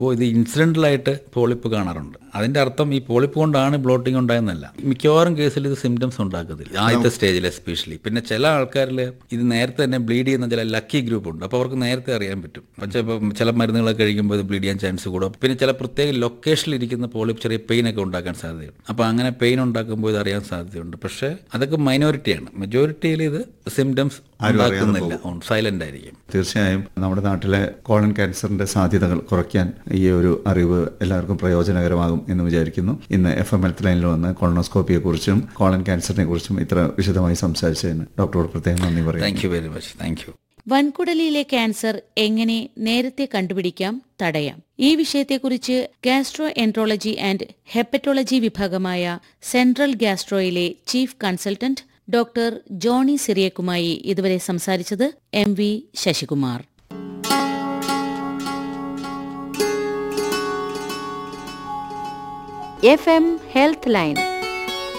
അപ്പോൾ ഇത് ഇൻസിഡൻ്റലായിട്ട് പോളിപ്പ് കാണാറുണ്ട് അതിൻ്റെ അർത്ഥം ഈ പോളിപ്പ് കൊണ്ടാണ് ബ്ലോട്ടിംഗ് ഉണ്ടായെന്നല്ല മിക്കവാറും കേസിൽ ഇത് സിംറ്റംസ് ഉണ്ടാക്കത്തില്ല ആദ്യത്തെ സ്റ്റേജിൽ എസ്പെഷ്യലി പിന്നെ ചില ആൾക്കാരിൽ ഇത് നേരത്തെ തന്നെ ബ്ലീഡ് ചെയ്യുന്ന ചില ലക്കി ഗ്രൂപ്പ് ഉണ്ട് അപ്പോൾ അവർക്ക് നേരത്തെ അറിയാൻ പറ്റും പക്ഷേ ഇപ്പം ചില മരുന്നുകളൊക്കെ കഴിക്കുമ്പോൾ ഇത് ബ്ലീഡ് ചെയ്യാൻ ചാൻസ് കൂടും പിന്നെ ചില പ്രത്യേക ലൊക്കേഷനിൽ ഇരിക്കുന്ന പോളിപ്പ് ചെറിയ പെയിൻ ഒക്കെ ഉണ്ടാക്കാൻ സാധ്യതയുണ്ട് അപ്പോൾ അങ്ങനെ പെയിൻ ഉണ്ടാക്കുമ്പോൾ ഇത് അറിയാൻ സാധ്യതയുണ്ട് പക്ഷേ അതൊക്കെ മൈനോറിറ്റിയാണ് മെജോറിറ്റിയിൽ ഇത് സിംറ്റംസ് ഉണ്ടാക്കുന്നില്ല സൈലന്റ് ആയിരിക്കും തീർച്ചയായും നമ്മുടെ നാട്ടിലെ കോളൻ ക്യാൻസറിന്റെ സാധ്യതകൾ കുറയ്ക്കാൻ ഈ ഒരു അറിവ് എല്ലാവർക്കും പ്രയോജനകരമാകും എന്ന് വിചാരിക്കുന്നു ഇന്ന് എഫ് എം ഹെൽത്ത് ലൈനിൽ വന്ന് കോളനോസ്കോപ്പിയെ കുറിച്ചും കോളൻ ക്യാൻസറിനെ കുറിച്ചും ഇത്ര വിശദമായി സംസാരിച്ചതിന് ഡോക്ടറോട് പ്രത്യേകം നന്ദി പറയുന്നു thank you very much thank you വൻകുടലിലെ ക്യാൻസർ എങ്ങനെ നേരത്തെ കണ്ടുപിടിക്കാം തടയാം ഈ വിഷയത്തെക്കുറിച്ച് ഗാസ്ട്രോ എൻട്രോളജി ആൻഡ് ഹെപ്പറ്റോളജി വിഭാഗമായ സെൻട്രൽ ഗാസ്ട്രോയിലെ ചീഫ് കൺസൾട്ടന്റ് ഡോക്ടർ ജോണി സിറിയക്കുമായി ഇതുവരെ സംസാരിച്ചത് M V Sasikumar F M health line